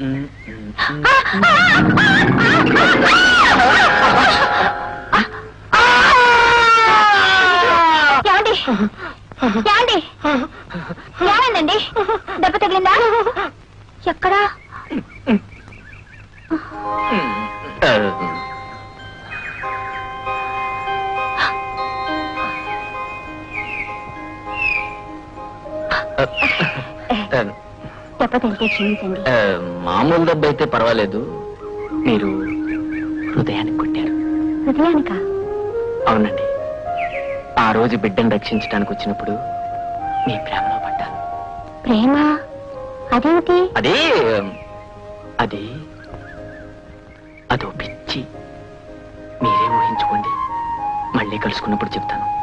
ఏమండి ఏమండి ఏమైందండి దెబ్బ తగిలిందా ఎక్కడా దెబ్బ తగిలితే క్షమించండి ఆ, మామూలు దెబ్బ అయితే పర్వాలేదు మీరు హృదయానికి కొట్టారు హృదయానిక అవునండి ఆ రోజు బిడ్డను రక్షించడానికి వచ్చినప్పుడు మీ ప్రేమలో పడ్డాను ప్రేమ అదేమిటి అదే అది అదో పిచ్చి మీరే ఊహించుకోండి మళ్ళీ కలుసుకున్నప్పుడు చెప్తాను